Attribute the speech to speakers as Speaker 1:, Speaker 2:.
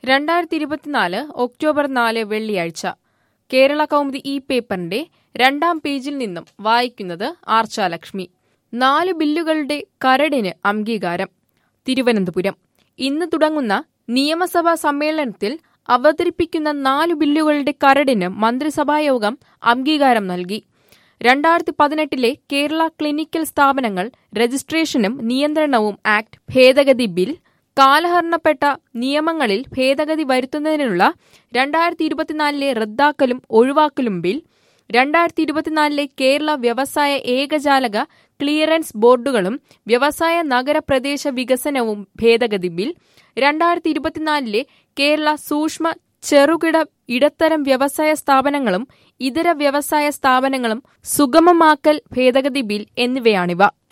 Speaker 1: രണ്ടായിരത്തി ഇരുപത്തിനാല് ഒക്ടോബർ നാല് വെള്ളിയാഴ്ച കേരള കൗമുദി ഈ പേപ്പറിന്റെ രണ്ടാം പേജിൽ നിന്നും വായിക്കുന്നത് ആർച്ചാലക്ഷ്മി നാല് ബില്ലുകളുടെ കരടിന് അംഗീകാരം തിരുവനന്തപുരം ഇന്ന് തുടങ്ങുന്ന നിയമസഭാ സമ്മേളനത്തിൽ അവതരിപ്പിക്കുന്ന നാല് ബില്ലുകളുടെ കരടിന് മന്ത്രിസഭായോഗം അംഗീകാരം നൽകി രണ്ടായിരത്തി പതിനെട്ടിലെ കേരള ക്ലിനിക്കൽ സ്ഥാപനങ്ങൾ രജിസ്ട്രേഷനും നിയന്ത്രണവും ആക്ട് ഭേദഗതി ബിൽ കാലഹരണപ്പെട്ട നിയമങ്ങളിൽ ഭേദഗതി വരുത്തുന്നതിനുള്ള രണ്ടായിരത്തി ഇരുപത്തിനാലിലെ റദ്ദാക്കലും ഒഴിവാക്കലും ബിൽ രണ്ടായിരത്തി ഇരുപത്തിനാലിലെ കേരള വ്യവസായ ഏകജാലക ക്ലിയറൻസ് ബോർഡുകളും വ്യവസായ നഗരപ്രദേശ വികസനവും ഭേദഗതി ബിൽ രണ്ടായിരത്തി ഇരുപത്തിനാലിലെ കേരള സൂക്ഷ്മ ചെറുകിട ഇടത്തരം വ്യവസായ സ്ഥാപനങ്ങളും ഇതര വ്യവസായ സ്ഥാപനങ്ങളും സുഗമമാക്കൽ ഭേദഗതി ബിൽ എന്നിവയാണിവ